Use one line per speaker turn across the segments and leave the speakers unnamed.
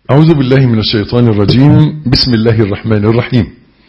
أعوذ بالله من الشيطان الرجيم بسم الله الرحمن الرحيم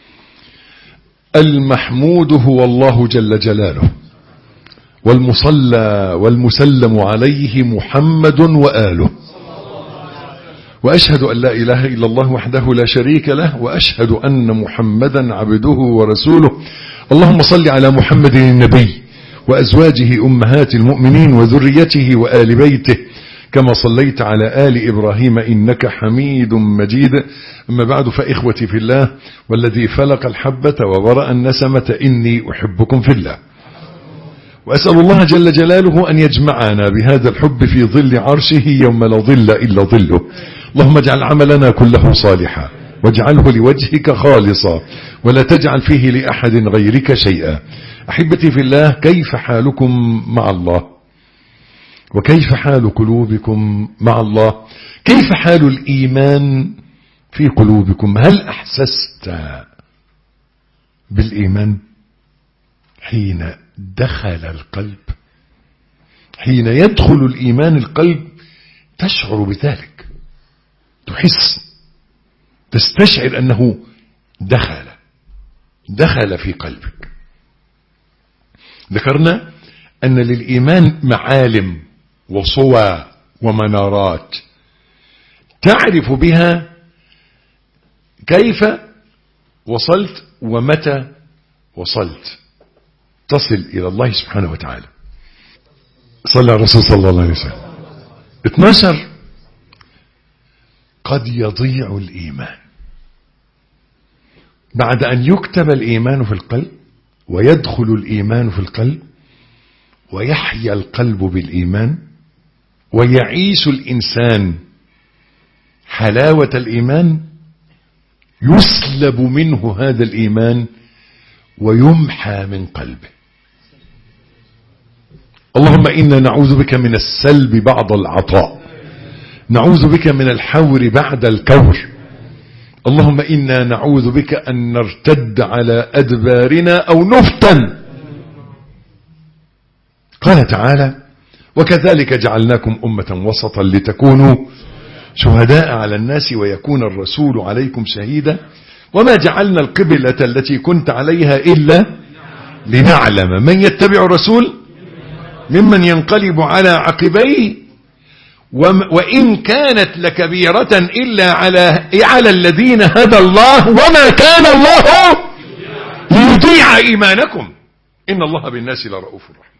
المحمود هو الله جل جلاله والمصلى والمسلم عليه محمد وآله وأشهد أن لا إله إلا الله وحده لا شريك له وأشهد أن محمدا عبده ورسوله اللهم صل على محمد النبي وأزواجه أمهات المؤمنين وذريته وآل بيته كما صليت على آل إبراهيم إنك حميد مجيد أما بعد فإخوتي في الله والذي فلق الحبة وبرأ النسمة إني أحبكم في الله وأسأل الله جل جلاله أن يجمعنا بهذا الحب في ظل عرشه يوم لا ظل إلا ظله اللهم اجعل عملنا كله صالحا واجعله لوجهك خالصا ولا تجعل فيه لأحد غيرك شيئا أحبتي في الله كيف حالكم مع الله وكيف حال قلوبكم مع الله كيف حال الإيمان في قلوبكم هل أحسست بالإيمان حين دخل القلب حين يدخل الإيمان القلب تشعر بذلك تحس تستشعر أنه دخل دخل في قلبك ذكرنا أن للإيمان معالم وصوى ومنارات تعرف بها كيف وصلت ومتى وصلت تصل إلى الله سبحانه وتعالى صلى الرسول صلى الله عليه وسلم 12 قد يضيع الإيمان بعد أن يكتب الإيمان في القلب ويدخل الإيمان في القلب ويحيا القلب بالإيمان ويعيش الإنسان حلاوة الإيمان يسلب منه هذا الإيمان ويمحى من قلبه اللهم إنا نعوذ بك من السلب بعد العطاء نعوذ بك من الحور بعد الكور اللهم إنا نعوذ بك أن نرتد على أدبارنا أو نفتن قال تعالى وكذلك جعلناكم أمة وسطا لتكونوا شهداء على الناس ويكون الرسول عليكم شهيدا وما جعلنا القبلة التي كنت عليها إلا لنعلم من يتبع الرسول ممن ينقلب على عقبيه وإن كانت لكبيرة إلا على على الذين هدى الله وما كان الله ليضيع إيمانكم إن الله بالناس لرؤوف رحيم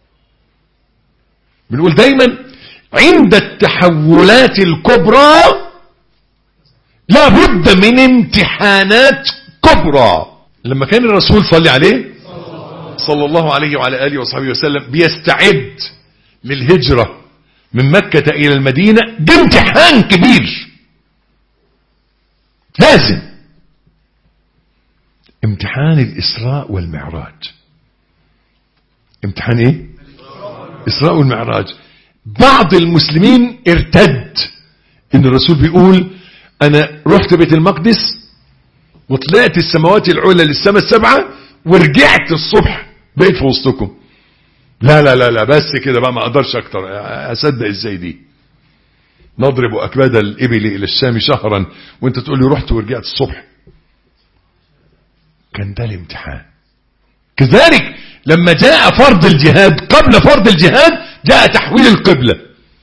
بنقول دايما عند التحولات الكبرى لا بد من امتحانات كبرى لما كان الرسول صلى عليه صلى الله عليه وعلى آله وصحبه وسلم بيستعد للهجرة من مكة إلى المدينة ده امتحان كبير لازم امتحان الإسراء والمعراج امتحان ايه إسراء والمعراج بعض المسلمين ارتد ان الرسول بيقول انا رحت بيت المقدس وطلعت السماوات العلى للسماء السبعة ورجعت الصبح بقيت في وسطكم لا لا لا لا بس كده بقى ما اقدرش اكتر اصدق ازاي دي نضرب اكباد الابل الى الشام شهرا وانت تقول لي رحت ورجعت الصبح كان ده الامتحان كذلك لما جاء فرض الجهاد قبل فرض الجهاد جاء تحويل القبلة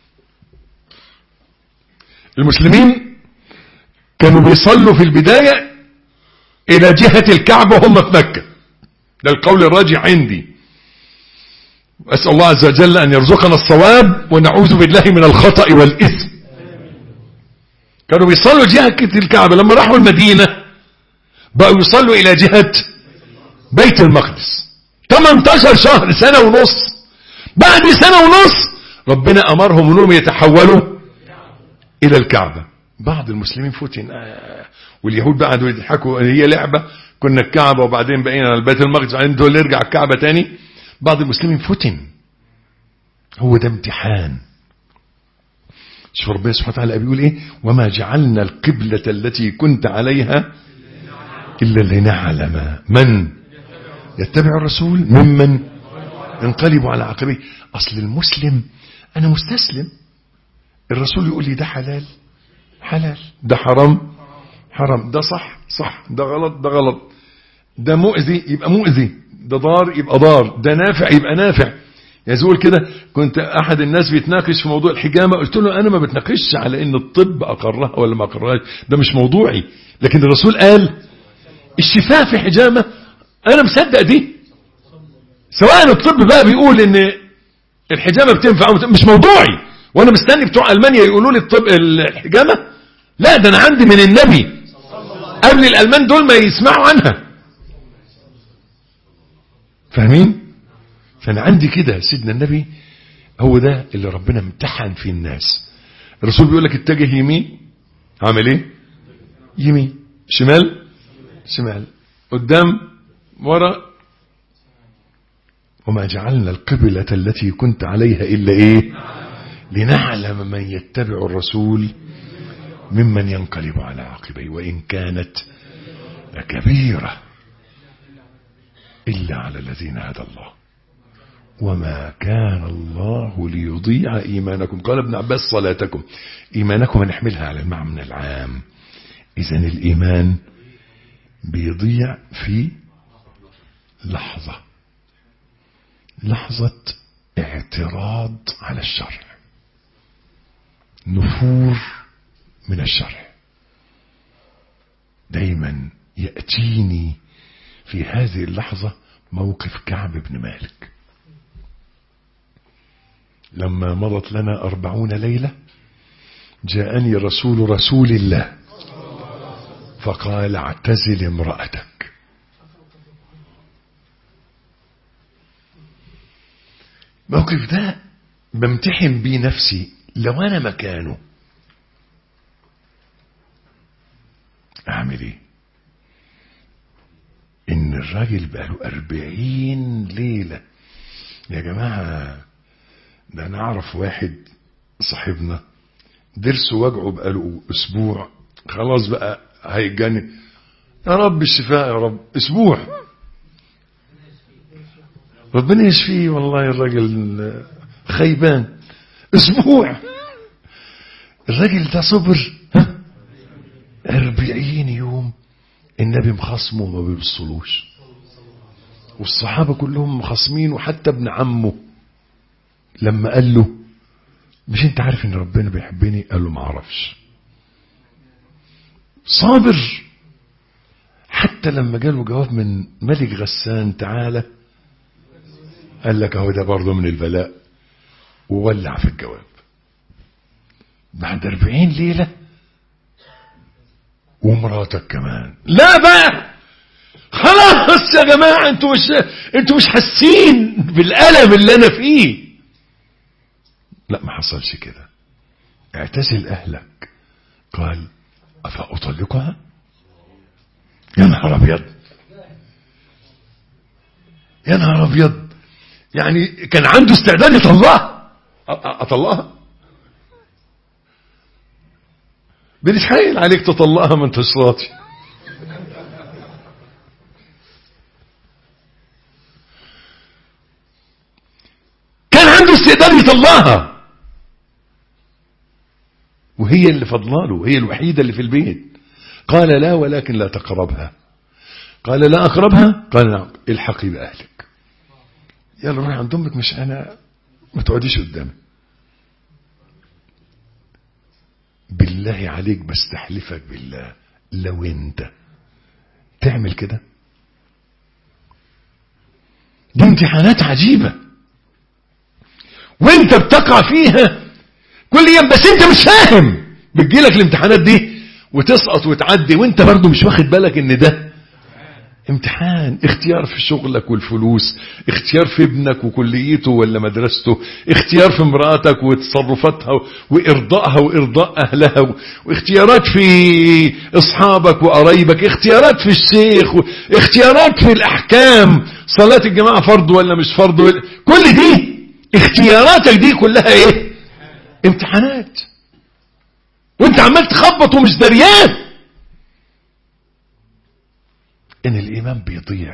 المسلمين كانوا بيصلوا في البداية الى جهة الكعبة وهم في مكة ده القول الراجع عندي أسأل الله عز وجل أن يرزقنا الصواب ونعوذ بالله من الخطأ والإثم كانوا بيصلوا جهة الكعبة لما راحوا المدينة بقوا يصلوا إلى جهة بيت المقدس 18 شهر سنة ونص بعد سنة ونص ربنا أمرهم أنهم يتحولوا إلى الكعبة بعض المسلمين فتن آه واليهود بقى قعدوا يضحكوا هي لعبة كنا الكعبة وبعدين بقينا على البيت المقدس وبعدين دول نرجع الكعبة تاني بعض المسلمين فتن هو ده امتحان شوف ربنا سبحانه وتعالى بيقول ايه وما جعلنا القبلة التي كنت عليها إلا لنعلم من يتبع الرسول ممن ينقلب على عقبيه أصل المسلم أنا مستسلم الرسول يقول لي ده حلال حلال ده حرام حرام ده صح صح ده غلط ده غلط ده مؤذي يبقى مؤذي ده ضار يبقى ضار ده نافع يبقى نافع يزول كده كنت احد الناس بيتناقش في موضوع الحجامه قلت له انا ما بتناقشش على ان الطب اقرها ولا ما اقرهاش ده مش موضوعي لكن الرسول قال الشفاء في حجامه انا مصدق دي سواء الطب بقى بيقول ان الحجامه بتنفع أو مش موضوعي وانا مستني بتوع المانيا يقولوا لي الطب الحجامه لا ده انا عندي من النبي قبل الالمان دول ما يسمعوا عنها فاهمين فانا عندي كده سيدنا النبي هو ده اللي ربنا امتحن فيه الناس الرسول بيقول لك اتجه يمين عامل ايه يمين شمال شمال قدام ورا وما جعلنا القبلة التي كنت عليها إلا إيه لنعلم من يتبع الرسول ممن ينقلب على عقبيه وإن كانت كبيرة إلا على الذين هدى الله وما كان الله ليضيع إيمانكم قال ابن عباس صلاتكم إيمانكم نحملها على المعنى العام إذا الإيمان بيضيع في لحظة لحظة اعتراض على الشرع نفور من الشرع دايما يأتيني في هذه اللحظة موقف كعب بن مالك لما مضت لنا أربعون ليلة جاءني رسول رسول الله فقال اعتزل امرأتك موقف ده بمتحن بيه نفسي لو أنا مكانه أعمل إيه إن الراجل بقاله أربعين ليلة يا جماعة ده أنا أعرف واحد صاحبنا ضرسه وجعه بقاله أسبوع خلاص بقى هيتجنن يا رب الشفاء يا رب أسبوع ربنا يشفيه والله الراجل خيبان أسبوع الراجل ده صبر ها أربعين يوم النبي مخصمه وما بيبصلوش والصحابة كلهم مخصمين وحتى ابن عمه لما قال له مش انت عارف ان ربنا بيحبني قال له ما اعرفش صابر حتى لما جاله جواب من ملك غسان تعالى قال لك اهو ده برضه من البلاء وولع في الجواب بعد أربعين ليلة ومراتك كمان لا بقى خلاص يا جماعة انتوا مش انتوا مش حاسين بالألم اللي أنا فيه لا ما حصلش كده اعتزل أهلك قال أفأطلقها يا نهار أبيض يا نهار أبيض يعني كان عنده استعداد يطلقها أطلقها بنتحايل عليك تطلقها من تشراطي كان عنده استعداد يطلقها وهي اللي فضلاله هي الوحيدة اللي في البيت قال لا ولكن لا تقربها قال لا أقربها قال نعم الحقي بأهلك يلا روحي عند أمك مش أنا ما تقعديش قدامي بالله عليك بستحلفك بالله لو انت تعمل كده دي امتحانات عجيبة وانت بتقع فيها كل يوم بس انت مش فاهم بتجيلك الامتحانات دي وتسقط وتعدي وانت برضو مش واخد بالك ان ده امتحان اختيار في شغلك والفلوس اختيار في ابنك وكليته ولا مدرسته اختيار في امرأتك وتصرفاتها وارضائها وارضاء اهلها واختيارات في اصحابك وقرايبك اختيارات في الشيخ اختيارات في الاحكام صلاة الجماعة فرض ولا مش فرض ولا كل دي اختياراتك دي كلها ايه امتحانات وانت عمال تخبط ومش دريان ان الايمان بيضيع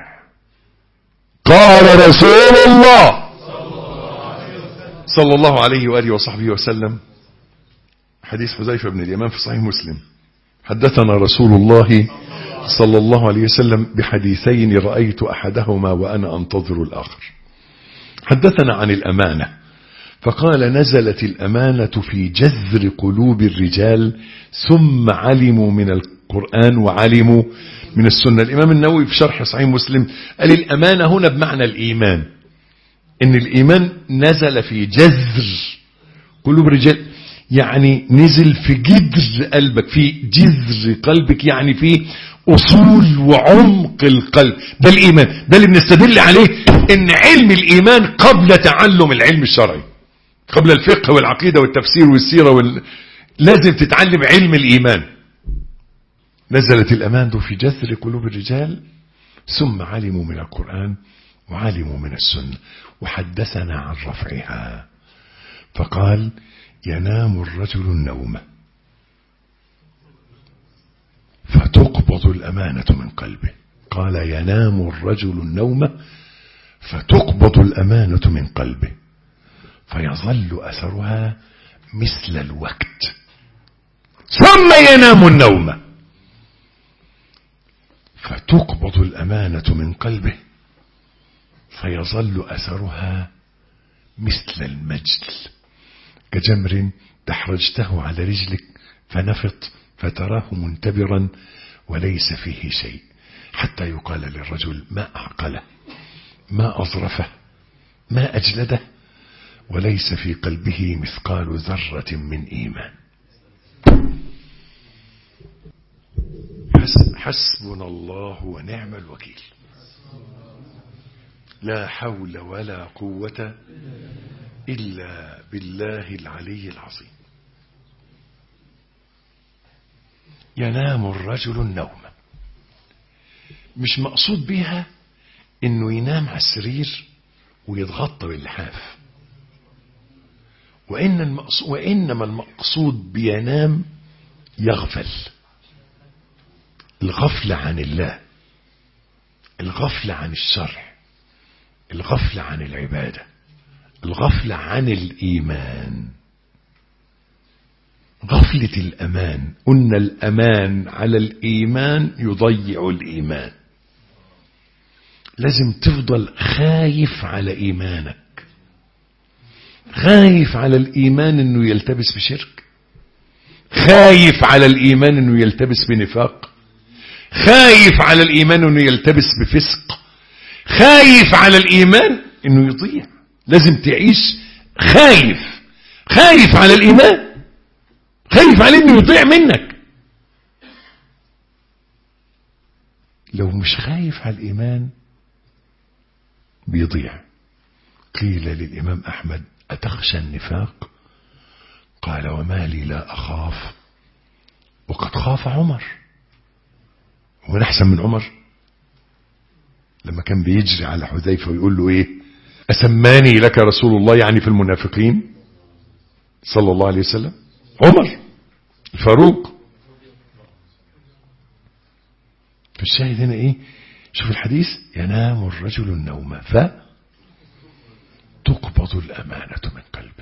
قال رسول الله صلى الله عليه وآله وصحبه وسلم حديث حذيفة بن اليمان في صحيح مسلم حدثنا رسول الله صلى الله عليه وسلم بحديثين رأيت أحدهما وأنا أنتظر الآخر حدثنا عن الأمانة فقال نزلت الأمانة في جذر قلوب الرجال ثم علموا من القرآن وعلموا من السنة الإمام النووي في شرح صحيح مسلم قال الأمانة هنا بمعنى الإيمان إن الإيمان نزل في جذر قلوب الرجال يعني نزل في جذر قلبك في جذر قلبك يعني في أصول وعمق القلب ده الإيمان ده اللي بنستدل عليه إن علم الإيمان قبل تعلم العلم الشرعي قبل الفقه والعقيدة والتفسير والسيرة وال... لازم تتعلم علم الإيمان نزلت الأمان في جذر قلوب الرجال ثم علموا من القرآن وعلموا من السنة وحدثنا عن رفعها فقال ينام الرجل النوم فتقبض الأمانة من قلبه قال ينام الرجل النوم فتقبض الأمانة من قلبه فيظل أثرها مثل الوقت ثم ينام النوم فتقبض الأمانة من قلبه فيظل أثرها مثل المجل كجمر دحرجته على رجلك فنفط فتراه منتبرا وليس فيه شيء حتى يقال للرجل ما أعقله ما أظرفه ما أجلده وليس في قلبه مثقال ذرة من إيمان حسبنا الله ونعم الوكيل لا حول ولا قوة إلا بالله العلي العظيم ينام الرجل النوم مش مقصود بيها انه ينام على السرير ويتغطى باللحاف وإن المقصود وإنما المقصود بينام يغفل الغفلة عن الله الغفلة عن الشرع الغفلة عن العبادة الغفلة عن الإيمان غفلة الأمان قلنا الأمان على الإيمان يضيع الإيمان لازم تفضل خايف على إيمانك خايف على الإيمان أنه يلتبس بشرك خايف على الإيمان أنه يلتبس بنفاق خايف على الإيمان أنه يلتبس بفسق خايف على الإيمان أنه يضيع لازم تعيش خايف خايف على الإيمان خايف عليه أنه يضيع منك لو مش خايف على الإيمان بيضيع قيل للإمام أحمد أتخشى النفاق قال وما لي لا أخاف وقد خاف عمر ومن أحسن من عمر لما كان بيجري على حذيفة ويقول له إيه أسماني لك رسول الله يعني في المنافقين صلى الله عليه وسلم عمر الفاروق فالشاهد هنا إيه شوف الحديث ينام الرجل النوم ف تقبض الأمانة من قلبه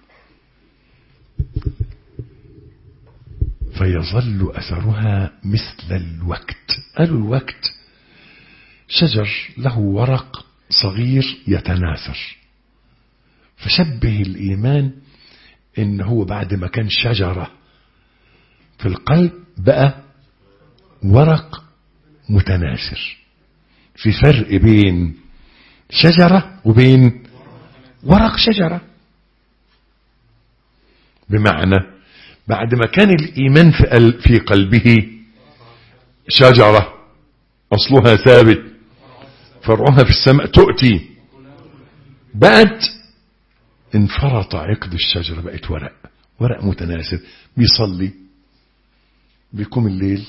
فيظل أثرها مثل الوقت قالوا الوقت شجر له ورق صغير يتناثر فشبه الإيمان إن هو بعد ما كان شجرة في القلب بقى ورق متناثر في فرق بين شجرة وبين ورق شجرة بمعنى بعد ما كان الإيمان في قلبه شجرة أصلها ثابت فرعها في السماء تؤتي بعد انفرط عقد الشجرة بقت ورق ورق متناسب بيصلي بيقوم الليل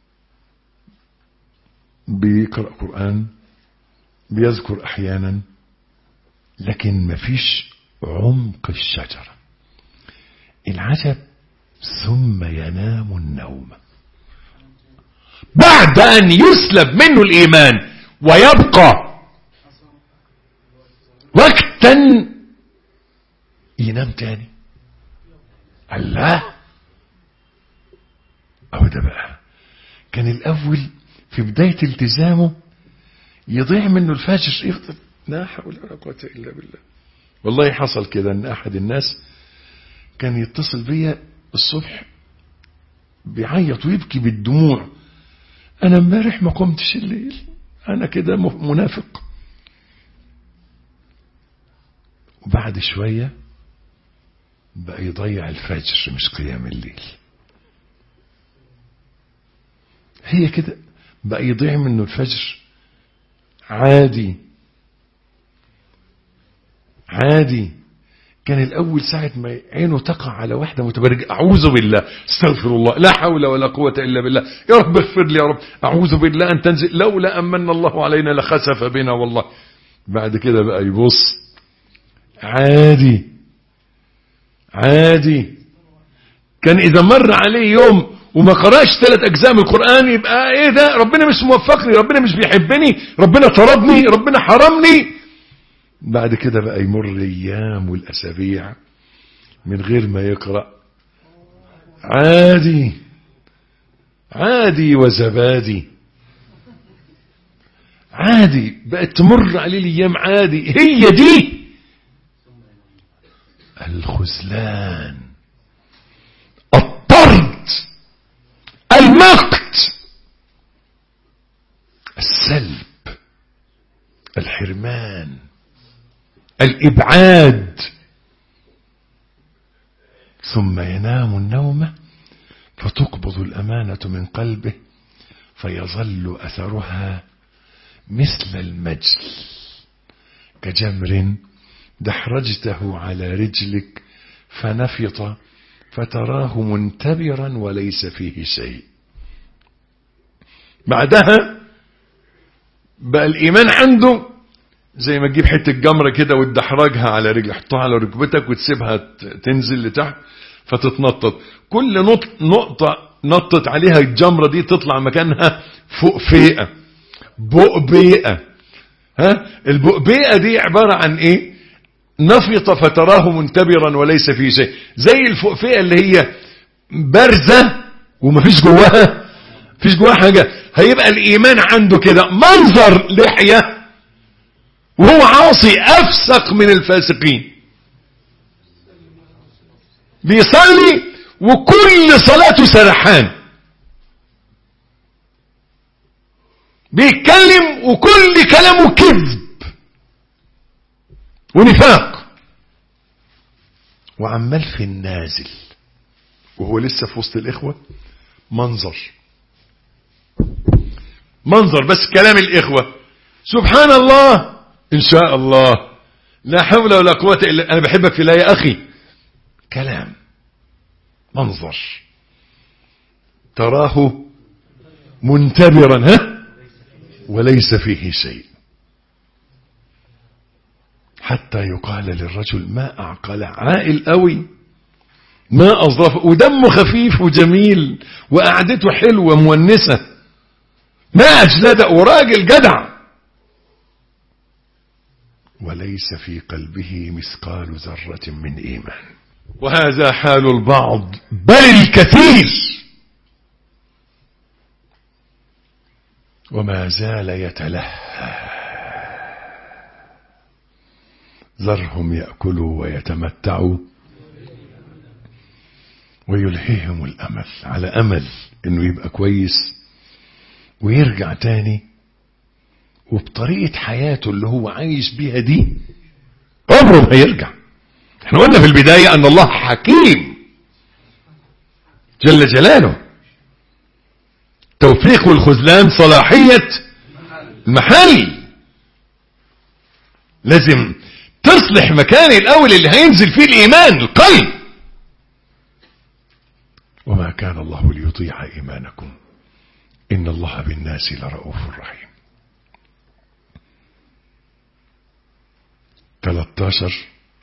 بيقرأ قرآن بيذكر أحيانا لكن مفيش عمق الشجرة العجب ثم ينام النوم بعد أن يسلب منه الإيمان ويبقى وقتا ينام تاني الله اهو ده بقى كان الاول في بداية التزامه يضيع منه الفجر يفضل لا حول ولا قوة الا بالله والله حصل كده ان احد الناس كان يتصل بيا الصبح بيعيط ويبكي بالدموع انا امبارح ما قمتش الليل انا كده منافق وبعد شوية بقى يضيع الفجر مش قيام الليل هي كده بقى يضيع منه الفجر عادي عادي كان الأول ساعة ما عينه تقع على واحدة متبرجة أعوذ بالله استغفر الله لا حول ولا قوة إلا بالله يا رب اغفر لي يا رب أعوذ بالله أن تنزل لولا أمن الله علينا لخسف بنا والله بعد كده بقى يبص عادي عادي كان إذا مر عليه يوم وما قراش ثلاث أجزاء من القرآن يبقى إيه ده ربنا مش موفقني ربنا مش بيحبني ربنا طردني ربنا حرمني بعد كده بقى يمر الايام والاسابيع من غير ما يقرا عادي عادي وزبادي عادي بقت تمر عليه الايام عادي هي دي الخذلان الطرد المقت السلب الحرمان الإبعاد ثم ينام النوم فتقبض الأمانة من قلبه فيظل أثرها مثل المجل كجمر دحرجته على رجلك فنفط فتراه منتبرا وليس فيه شيء بعدها بقى الإيمان عنده زي ما تجيب حته جمره كده وتدحرجها على رجل حطها على ركبتك وتسيبها تنزل لتحت فتتنطط كل نط نقطه نطت عليها الجمره دي تطلع مكانها فوق فئه بؤبئه ها البؤبئه دي عباره عن ايه نفط فتراه منتبرا وليس فيه شيء زي الفؤفئه اللي هي بارزه ومفيش جواها مفيش جواها حاجه هيبقى الايمان عنده كده منظر لحيه وهو عاصي أفسق من الفاسقين بيصلي وكل صلاته سرحان بيتكلم وكل كلامه كذب ونفاق وعمال في النازل وهو لسه في وسط الإخوة منظر منظر بس كلام الإخوة سبحان الله إن شاء الله لا حول ولا قوة إلا أنا بحبك في الله يا أخي كلام منظر تراه منتبرا ها وليس فيه شيء حتى يقال للرجل ما أعقل عائل قوي ما أظرف ودمه خفيف وجميل وقعدته حلوة مونسة ما أجلده وراجل جدع وليس في قلبه مثقال ذرة من إيمان وهذا حال البعض بل الكثير وما زال يتلهى ذرهم يأكلوا ويتمتعوا ويلهيهم الأمل على أمل إنه يبقى كويس ويرجع تاني وبطريقة حياته اللي هو عايش بيها دي عمره ما هيرجع احنا قلنا في البداية ان الله حكيم جل جلاله توفيق والخذلان صلاحية المحل لازم تصلح مكان الاول اللي هينزل فيه الايمان القلب وما كان الله ليطيع ايمانكم ان الله بالناس لرؤوف رحيم 13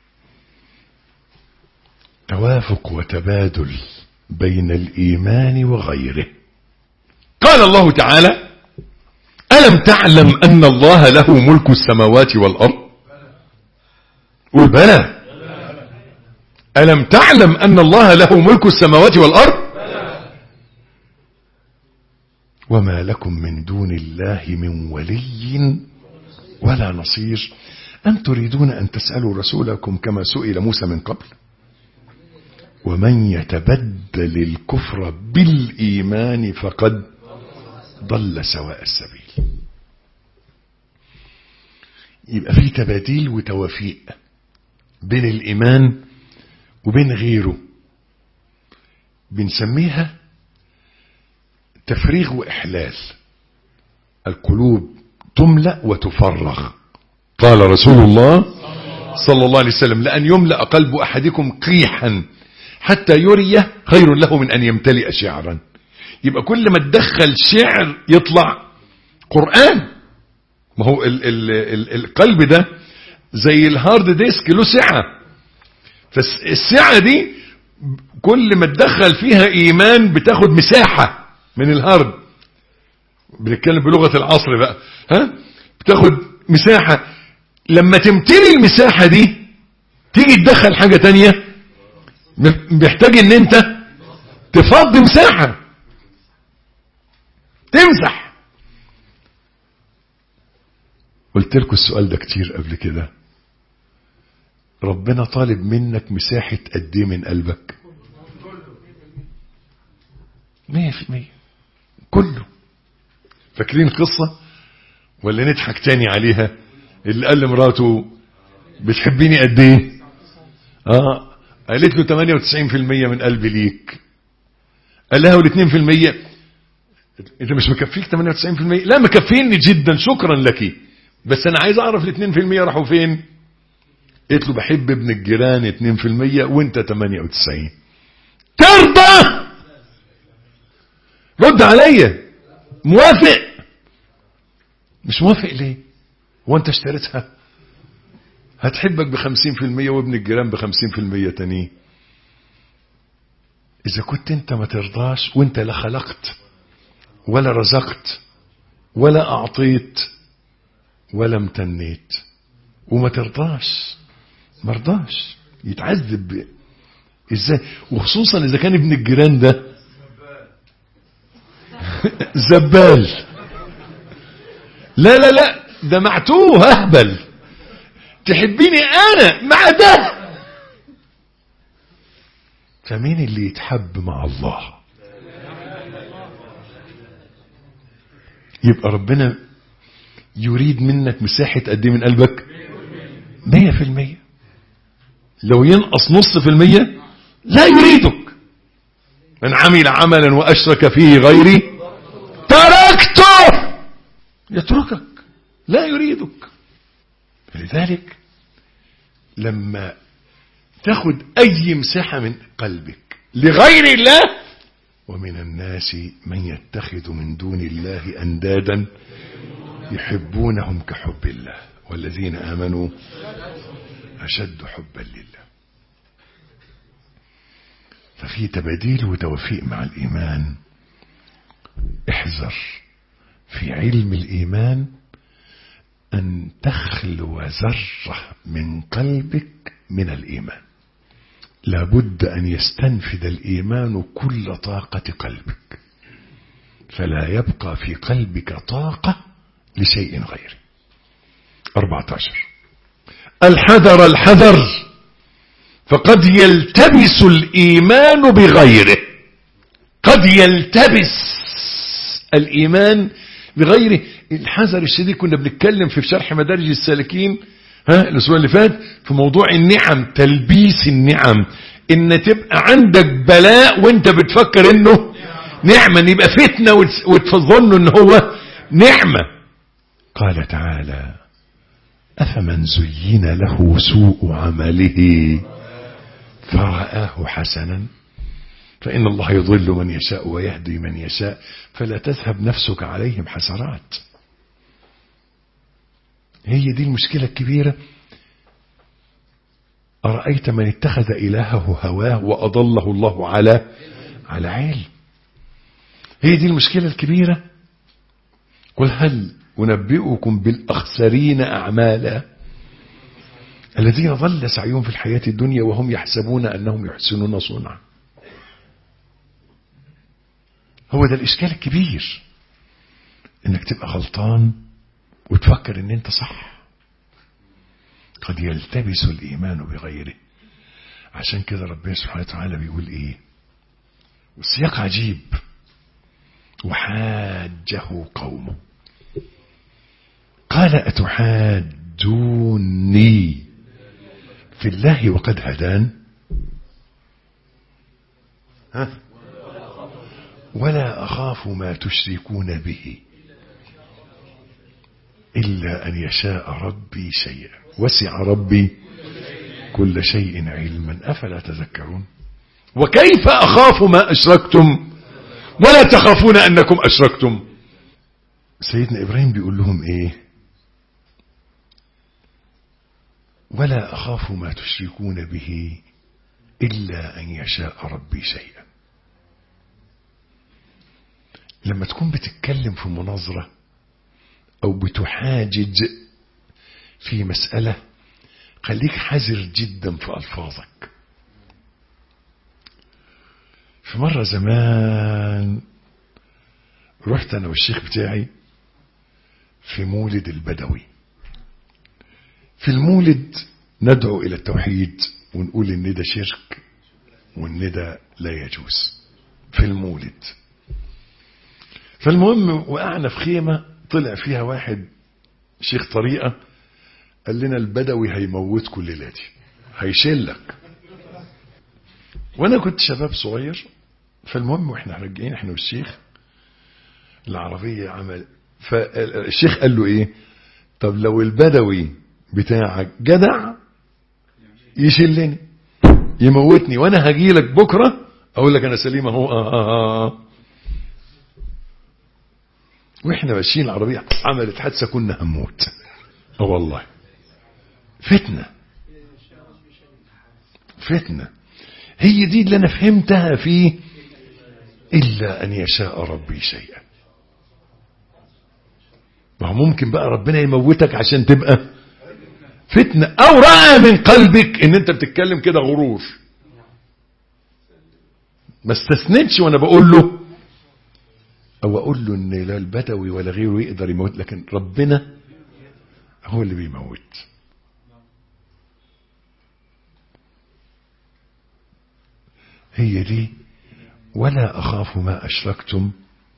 توافق وتبادل بين الإيمان وغيره قال الله تعالى ألم تعلم أن الله له ملك السماوات والأرض قل بلى ألم تعلم أن الله له ملك السماوات والأرض وما لكم من دون الله من ولي ولا نصير أم تريدون أن تسألوا رسولكم كما سئل موسى من قبل ومن يتبدل الكفر بالإيمان فقد ضل سواء السبيل يبقى في تباديل وتوافيق بين الإيمان وبين غيره بنسميها تفريغ وإحلال القلوب تملأ وتفرغ قال رسول الله صلى الله عليه وسلم لأن يملأ قلب أحدكم قيحا حتى يريه خير له من أن يمتلئ شعرا يبقى كل ما تدخل شعر يطلع قرآن ما هو ال ال ال القلب ده زي الهارد ديسك له سعة فالسعة دي كل ما تدخل فيها إيمان بتاخد مساحة من الهارد بنتكلم بلغة العصر بقى ها بتاخد مساحة لما تمتلي المساحة دي تيجي تدخل حاجة تانية بيحتاج ان انت تفضي مساحة تمسح قلت لكم السؤال ده كتير قبل كده ربنا طالب منك مساحة قد ايه من قلبك مية في المية كله فاكرين القصة ولا نضحك تاني عليها اللي قال لمراته بتحبيني قد ايه اه قالت له 98% من قلبي ليك قال لها وال2% انت مش مكفيك 98% لا مكفيني جدا شكرا لك بس انا عايز اعرف ال2% راحوا فين قلت له بحب ابن الجيران 2% وانت 98 ترضى رد عليا موافق مش موافق ليه هو انت اشتريتها هتحبك بخمسين في المية وابن الجيران بخمسين في المية تانيين إذا كنت أنت ما ترضاش وأنت لا خلقت ولا رزقت ولا أعطيت ولا امتنيت وما ترضاش ما رضاش يتعذب ازاي وخصوصا اذا كان ابن الجيران ده زبال لا لا لا ده معتوه اهبل تحبيني انا مع ده فمين اللي يتحب مع الله يبقى ربنا يريد منك مساحة قد ايه من قلبك مية في المية لو ينقص نص في المية لا يريدك من عمل عملا وأشرك فيه غيري تركته يتركك لا يريدك فلذلك لما تاخد أي مساحة من قلبك لغير الله ومن الناس من يتخذ من دون الله أندادا يحبونهم كحب الله والذين آمنوا أشد حبا لله ففي تباديل وتوفيق مع الإيمان احذر في علم الإيمان أن تخلو ذرة من قلبك من الإيمان لابد أن يستنفذ الإيمان كل طاقة قلبك فلا يبقى في قلبك طاقة لشيء غيره 14 الحذر الحذر فقد يلتبس الإيمان بغيره قد يلتبس الإيمان بغيره الحذر الشديد كنا بنتكلم في شرح مدارج السالكين ها الأسبوع اللي فات في موضوع النعم تلبيس النعم إن تبقى عندك بلاء وانت بتفكر إنه نعمة إن يبقى فتنة وتظن إن هو نعمة قال تعالى أفمن زين له سوء عمله فرآه حسنا فإن الله يضل من يشاء ويهدي من يشاء فلا تذهب نفسك عليهم حسرات هي دي المشكلة الكبيرة أرأيت من اتخذ إلهه هواه وأضله الله على على علم هي دي المشكلة الكبيرة قل هل أنبئكم بالأخسرين أعمالا الذين ضل سعيهم في الحياة الدنيا وهم يحسبون أنهم يحسنون صنعا هو ده الإشكال الكبير انك تبقى غلطان وتفكر ان انت صح قد يلتبس الايمان بغيره عشان كده ربنا سبحانه وتعالى بيقول ايه والسياق عجيب وحاجه قومه قال أتحاجوني في الله وقد هدان ها ولا أخاف ما تشركون به إلا أن يشاء ربي شيئا وسع ربي كل شيء علما أفلا تذكرون وكيف أخاف ما أشركتم ولا تخافون أنكم أشركتم سيدنا إبراهيم بيقول لهم إيه ولا أخاف ما تشركون به إلا أن يشاء ربي شيئا لما تكون بتتكلم في مناظرة أو بتحاجج في مسألة خليك حذر جدا في ألفاظك في مرة زمان رحت أنا والشيخ بتاعي في مولد البدوي في المولد ندعو إلى التوحيد ونقول إن ده شرك وإن ده لا يجوز في المولد فالمهم وقعنا في خيمة طلع فيها واحد شيخ طريقة قال لنا البدوي هيموتكم ليلاتي هيشلك وانا كنت شباب صغير فالمهم واحنا راجعين احنا والشيخ العربية عمل فالشيخ قال له ايه طب لو البدوي بتاعك جدع يشلني يموتني وانا هجيلك بكرة اقول لك انا سليم اهو آه آه آه. واحنا ماشيين العربية عملت حادثة كنا هنموت اه والله فتنة فتنة هي دي اللي انا فهمتها فيه الا ان يشاء ربي شيئا ما هو ممكن بقى ربنا يموتك عشان تبقى فتنة او رأى من قلبك ان انت بتتكلم كده غرور ما استثنتش وانا بقول له او اقول له ان لا البدوي ولا غيره يقدر يموت لكن ربنا هو اللي بيموت هي دي ولا اخاف ما اشركتم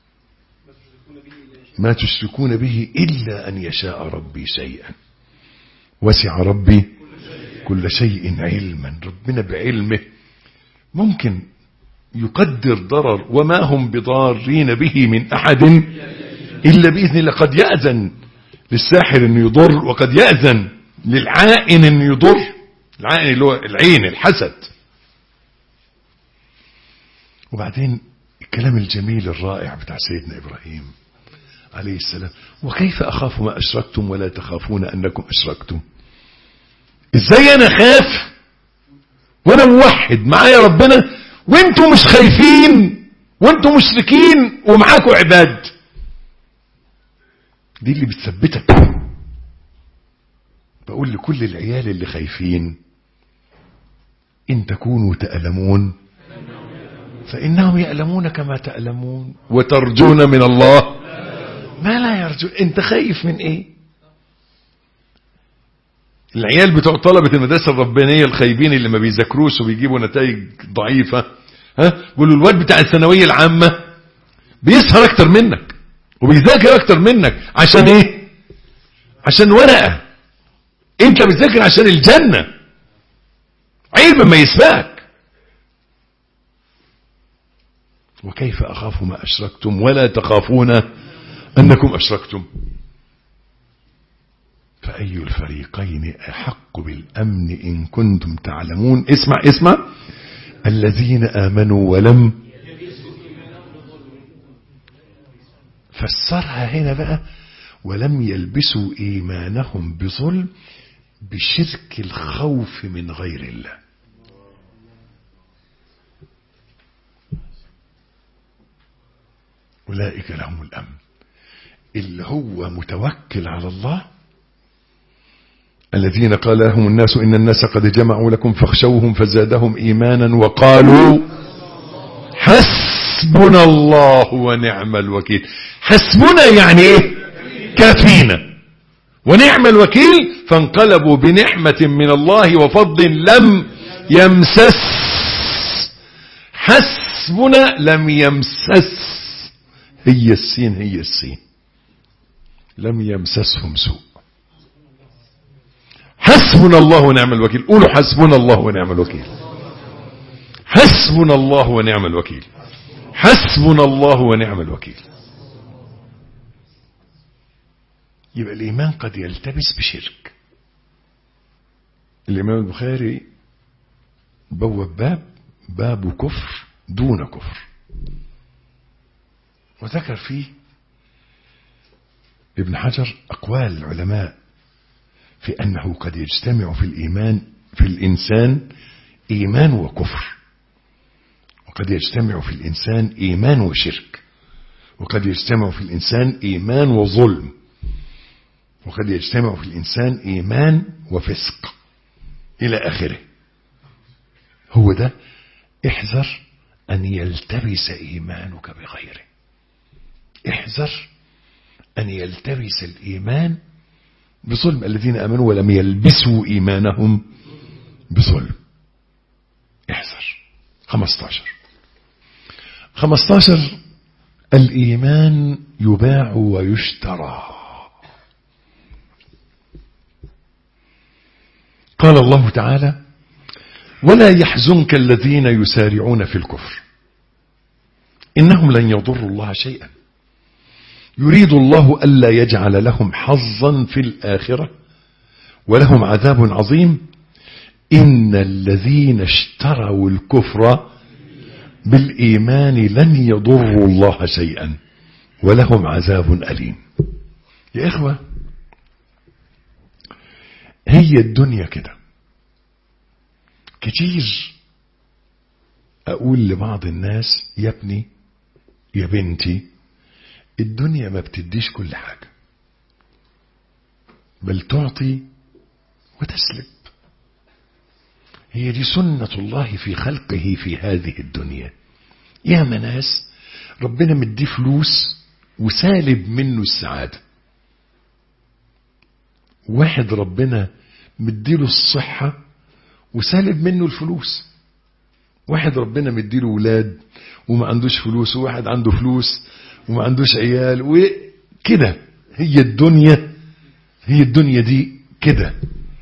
ما تشركون به الا ان يشاء ربي شيئا وسع ربي كل شيء علما ربنا بعلمه ممكن يقدر ضرر وما هم بضارين به من أحد إلا بإذن الله قد يأذن للساحر أنه يضر وقد يأذن للعائن أنه يضر العائن اللي هو العين الحسد وبعدين الكلام الجميل الرائع بتاع سيدنا إبراهيم عليه السلام وكيف أخاف ما أشركتم ولا تخافون أنكم أشركتم إزاي أنا خاف وأنا موحد معايا ربنا وانتم مش خايفين وانتم مشركين ومعاكم عباد دي اللي بتثبتك بقول لكل العيال اللي خايفين ان تكونوا تألمون فإنهم يألمون كما تألمون وترجون من الله ما لا يرجون انت خايف من ايه العيال بتوع طلبة المدرسة الربانية الخايبين اللي ما بيذاكروش وبيجيبوا نتائج ضعيفة ها بيقولوا الواد بتاع الثانوية العامة بيسهر اكتر منك وبيذاكر اكتر منك عشان ايه عشان ورقة انت بتذاكر عشان الجنة علم ما يسبقك وكيف اخاف ما اشركتم ولا تخافون انكم اشركتم فأي الفريقين أحق بالأمن إن كنتم تعلمون اسمع اسمع الذين آمنوا ولم فسرها هنا بقى ولم يلبسوا إيمانهم بظلم بشرك الخوف من غير الله أولئك لهم الأمن اللي هو متوكل على الله الذين قال لهم الناس إن الناس قد جمعوا لكم فاخشوهم فزادهم إيمانا وقالوا حسبنا حسبنا الله ونعم الوكيل حسبنا يعني ايه كافينا ونعم الوكيل فانقلبوا بنعمة من الله وفضل لم يمسس حسبنا لم يمسس هي السين هي السين لم يمسسهم سوء حسبنا الله ونعم الوكيل قولوا حسبنا الله ونعم الوكيل حسبنا الله ونعم الوكيل حسبنا الله ونعم الوكيل يبقى الإيمان قد يلتبس بشرك الإمام البخاري بوب باب باب كفر دون كفر وذكر فيه ابن حجر أقوال العلماء في أنه قد يجتمع في الإيمان في الإنسان إيمان وكفر وقد يجتمع في الإنسان إيمان وشرك وقد يجتمع في الإنسان إيمان وظلم وقد يجتمع في الإنسان إيمان وفسق إلى آخره هو ده احذر أن يلتبس إيمانك بغيره احذر أن يلتبس الإيمان بظلم الذين آمنوا ولم يلبسوا إيمانهم بظلم احذر 15 15 الإيمان يباع ويشترى قال الله تعالى ولا يحزنك الذين يسارعون في الكفر إنهم لن يضروا الله شيئا يريد الله ألا يجعل لهم حظا في الآخرة ولهم عذاب عظيم إن الذين اشتروا الكفر بالإيمان لن يضروا الله شيئا ولهم عذاب أليم يا إخوة هي الدنيا كده كتير أقول لبعض الناس يا ابني يا بنتي الدنيا ما بتديش كل حاجة بل تعطي وتسلب هي دي سنة الله في خلقه في هذه الدنيا يا ناس ربنا مديه فلوس وسالب منه السعادة واحد ربنا مديله الصحة وسالب منه الفلوس واحد ربنا مديله ولاد وما عندوش فلوس وواحد عنده فلوس وما عندوش عيال وكده هي الدنيا هي الدنيا دي كده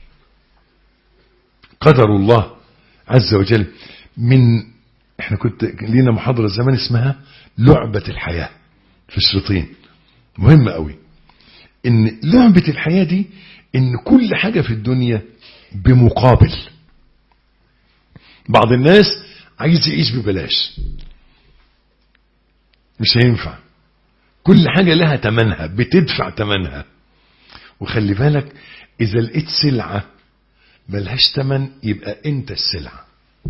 قدر الله عز وجل من احنا كنت لينا محاضرة زمان اسمها لعبة الحياة في الشريطين مهمة قوي ان لعبة الحياة دي ان كل حاجة في الدنيا بمقابل بعض الناس عايز يعيش ببلاش مش هينفع كل حاجة لها تمنها بتدفع تمنها وخلي بالك إذا لقيت سلعة ملهاش تمن يبقى أنت السلعة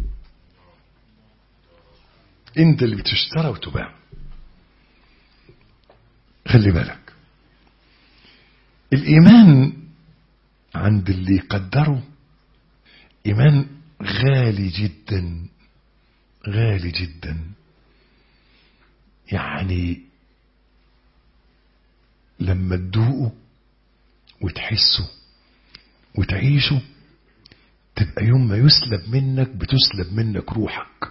أنت اللي بتشترى وتباع خلي بالك الإيمان عند اللي يقدره إيمان غالي جدا غالي جدا يعني لما تدوقه وتحسه وتعيشه تبقى يوم ما يسلب منك بتسلب منك روحك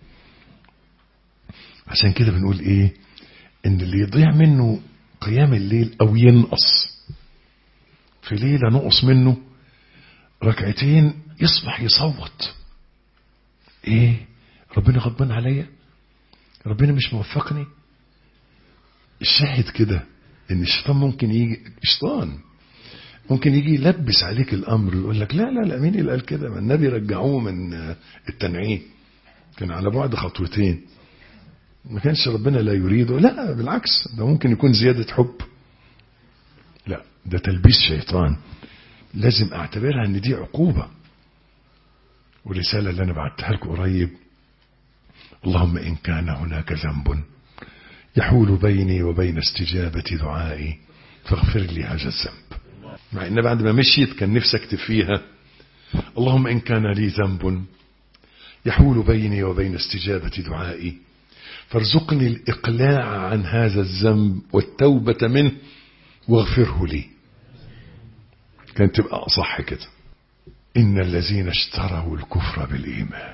عشان كده بنقول ايه ان اللي يضيع منه قيام الليل او ينقص في ليلة نقص منه ركعتين يصبح يصوت ايه ربنا غضبان عليا ربنا مش موفقني الشاهد كده ان الشيطان ممكن يجي الشيطان ممكن يجي يلبس عليك الامر يقول لك لا لا لا مين اللي قال كده ما النبي رجعوه من التنعيم كان على بعد خطوتين ما كانش ربنا لا يريده لا بالعكس ده ممكن يكون زيادة حب لا ده تلبيس شيطان لازم اعتبرها ان دي عقوبة والرسالة اللي انا بعتها لكم قريب اللهم ان كان هناك ذنب يحول بيني وبين استجابة دعائي فاغفر لي هذا الذنب مع ان بعد ما مشيت كان نفسي اكتب فيها اللهم ان كان لي ذنب يحول بيني وبين استجابة دعائي فارزقني الإقلاع عن هذا الذنب والتوبة منه واغفره لي كانت تبقى أصح كده إن الذين اشتروا الكفر بالإيمان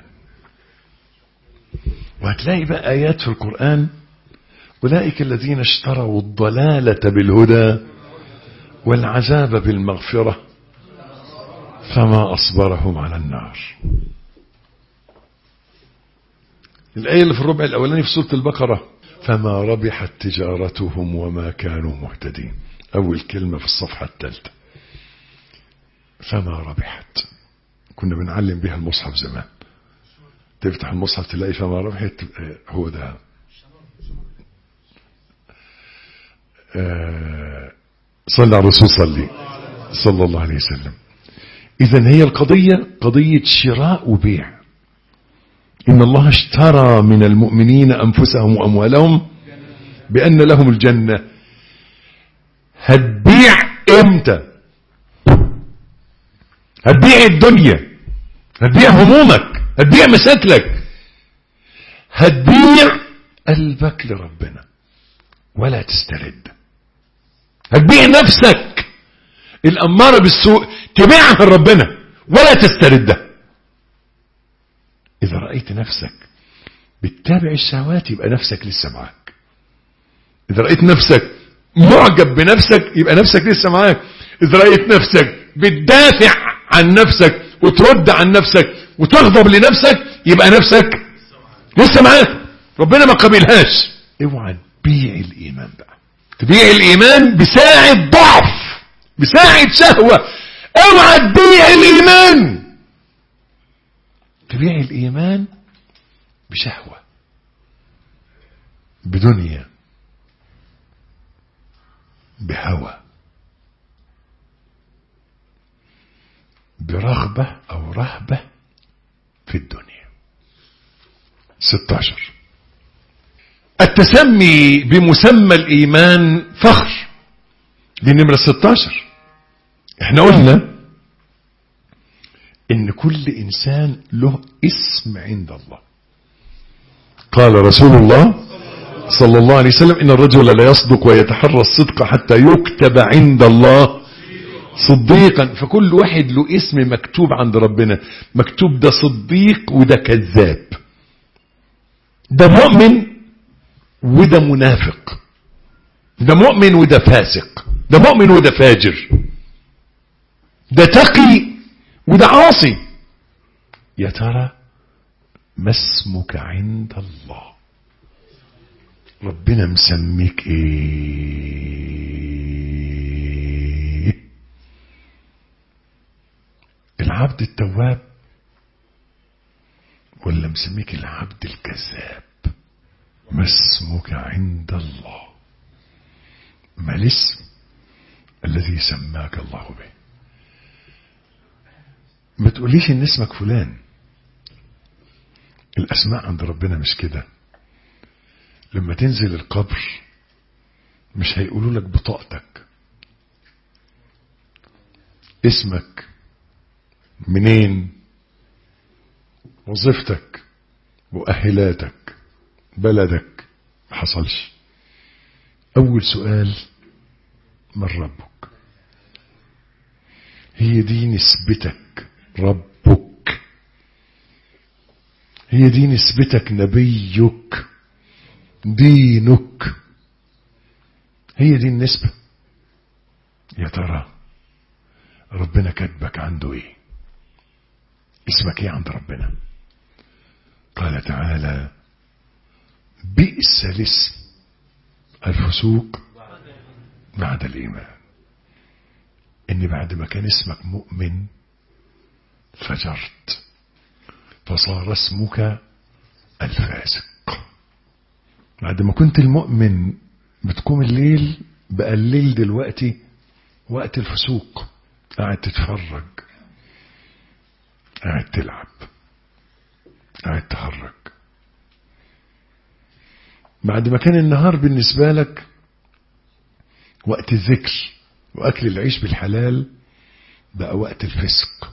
وهتلاقي بقى آيات في القرآن أولئك الذين اشتروا الضلالة بالهدى والعذاب بالمغفرة فما أصبرهم على النار الآية اللي في الربع الأولاني في سورة البقرة فما ربحت تجارتهم وما كانوا مهتدين أول كلمة في الصفحة الثالثة فما ربحت كنا بنعلم بها المصحف زمان تفتح المصحف تلاقي فما ربحت هو ده آه صلى على الرسول صلي صلى الله عليه وسلم إذا هي القضية قضية شراء وبيع إن الله اشترى من المؤمنين أنفسهم وأموالهم بأن لهم الجنة هتبيع امتى هتبيع الدنيا هتبيع همومك هتبيع مشاكلك هتبيع قلبك لربنا ولا تسترد هتبيع نفسك الأمارة بالسوء تبيعها لربنا ولا تستردها إذا رأيت نفسك بتتابع الشهوات يبقى نفسك لسه معاك إذا رأيت نفسك معجب بنفسك يبقى نفسك لسه معاك إذا رأيت نفسك بتدافع عن نفسك وترد عن نفسك وتغضب لنفسك يبقى نفسك لسه معاك ربنا ما قبلهاش اوعى تبيع الإيمان بقى تبيع الإيمان بساعة ضعف بساعة شهوة اوعى تبيع الإيمان تبيع الإيمان بشهوة بدنيا بهوى برغبة أو رهبة في الدنيا 16 التسمي بمسمى الإيمان فخر دي نمرة 16 احنا قلنا ان كل انسان له اسم عند الله قال رسول الله صلى الله عليه وسلم ان الرجل لا يصدق ويتحرى الصدق حتى يكتب عند الله صديقا فكل واحد له اسم مكتوب عند ربنا مكتوب ده صديق وده كذاب ده مؤمن وده منافق ده مؤمن وده فاسق ده مؤمن وده فاجر ده تقي وده عاصي يا ترى ما اسمك عند الله ربنا مسميك ايه العبد التواب ولا مسميك العبد الكذاب ما اسمك عند الله ما الاسم الذي سماك الله به ما تقوليش ان اسمك فلان الاسماء عند ربنا مش كده لما تنزل القبر مش هيقولوا لك بطاقتك اسمك منين وظيفتك مؤهلاتك بلدك ما حصلش اول سؤال من ربك هي دي نسبتك ربك هي دي نسبتك نبيك دينك هي دي النسبة يا ترى ربنا كاتبك عنده ايه اسمك ايه عند ربنا قال تعالى بئس الاسم الفسوق بعد الايمان ان بعد ما كان اسمك مؤمن فجرت فصار اسمك الفاسق بعد ما كنت المؤمن بتقوم الليل بقى الليل دلوقتي وقت الفسوق قاعد تتفرج قاعد تلعب قاعد تهرج بعد ما كان النهار بالنسبة لك وقت الذكر وأكل العيش بالحلال بقى وقت الفسق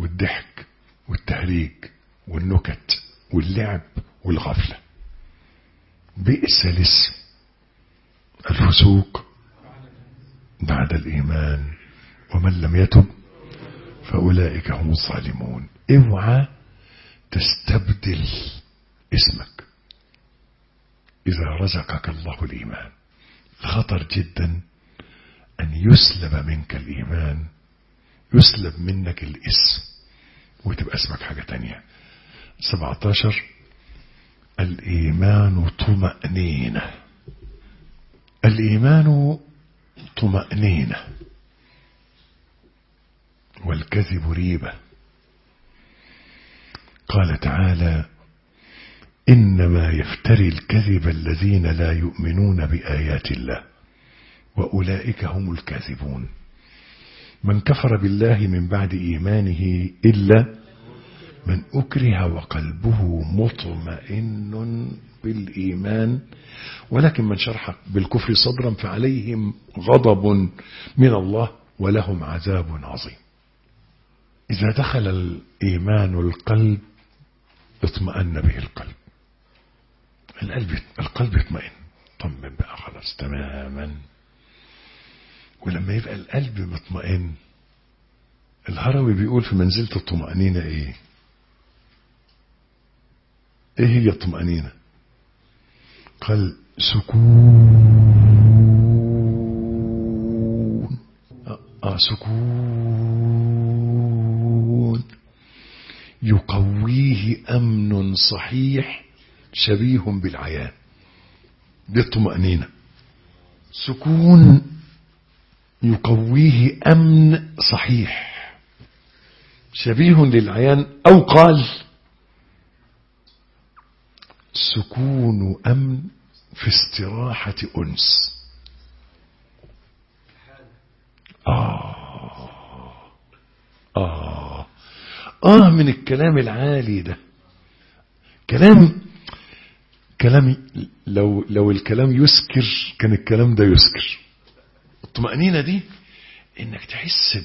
والضحك والتهريج والنكت واللعب والغفلة بئس الاسم الفسوق بعد الإيمان ومن لم يتب فأولئك هم الظالمون اوعى تستبدل اسمك إذا رزقك الله الإيمان خطر جدا أن يسلب منك الإيمان يسلب منك الاسم وتبقى اسمك حاجة تانية 17 الإيمان طمأنينة الإيمان طمأنينة والكذب ريبة قال تعالى إنما يفتري الكذب الذين لا يؤمنون بآيات الله وأولئك هم الكاذبون من كفر بالله من بعد إيمانه إلا من أكره وقلبه مطمئن بالإيمان ولكن من شرح بالكفر صدرا فعليهم غضب من الله ولهم عذاب عظيم إذا دخل الإيمان القلب اطمأن به القلب القلب القلب يطمئن طمن بقى خلاص تماما ولما يبقى القلب مطمئن الهروي بيقول في منزلة الطمأنينة ايه ايه هي الطمأنينة قال سكون آه, آه سكون يقويه أمن صحيح شبيه بالعيان دي الطمأنينة سكون يقويه أمن صحيح شبيه للعيان أو قال سكون أمن في استراحة أنس آه آه آه من الكلام العالي ده كلام كلام لو لو الكلام يسكر كان الكلام ده يسكر الطمأنينة دي انك تحس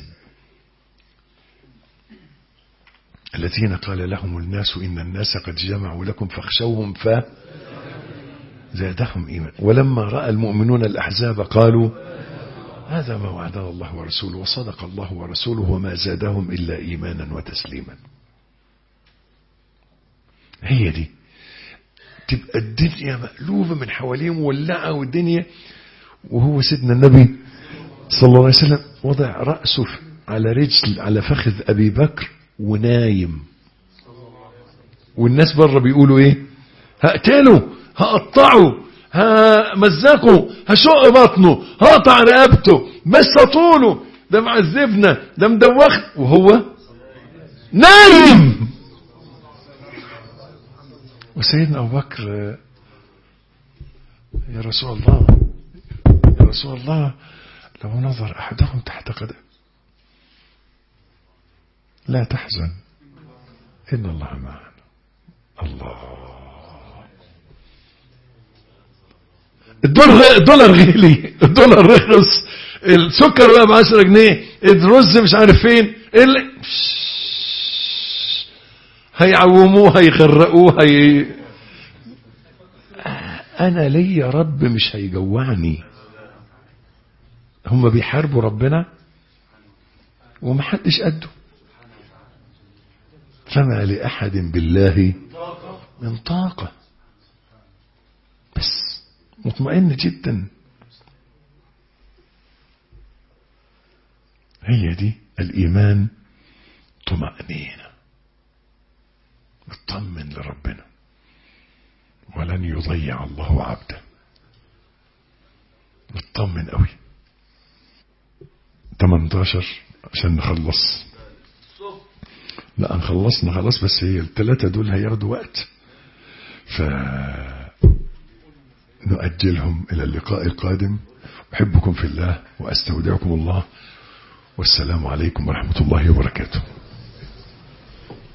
الذين قال لهم الناس إن الناس قد جمعوا لكم فاخشوهم ف زادهم إيمان ولما رأى المؤمنون الأحزاب قالوا هذا ما وعدنا الله ورسوله وصدق الله ورسوله وما زادهم إلا إيمانا وتسليما هي دي تبقى الدنيا مقلوبة من حواليهم مولعة والدنيا وهو سيدنا النبي صلى الله عليه وسلم وضع رأسه على رجل على فخذ أبي بكر ونايم والناس بره بيقولوا ايه هقتله هقطعه همزقه هشق بطنه هقطع رقبته بس طوله ده معذبنا ده مدوخ وهو نايم وسيدنا ابو بكر يا رسول الله يا رسول الله لو نظر احدهم تحت قدم لا تحزن إن الله معنا الله الدولار الدولار غالي الدولار رخص السكر بقى ب 10 جنيه الرز مش عارف فين اللي هيعوموه هيغرقوه هي انا ليا رب مش هيجوعني هم بيحاربوا ربنا ومحدش قده فما لأحد بالله من طاقة بس مطمئن جدا هي دي الإيمان طمأنينة اطمن لربنا ولن يضيع الله عبدا اطمن قوي 18 عشان نخلص لا خلصنا خلاص بس هي الثلاثة دول هياخدوا وقت ف نؤجلهم إلى اللقاء القادم أحبكم في الله وأستودعكم الله والسلام عليكم ورحمة الله وبركاته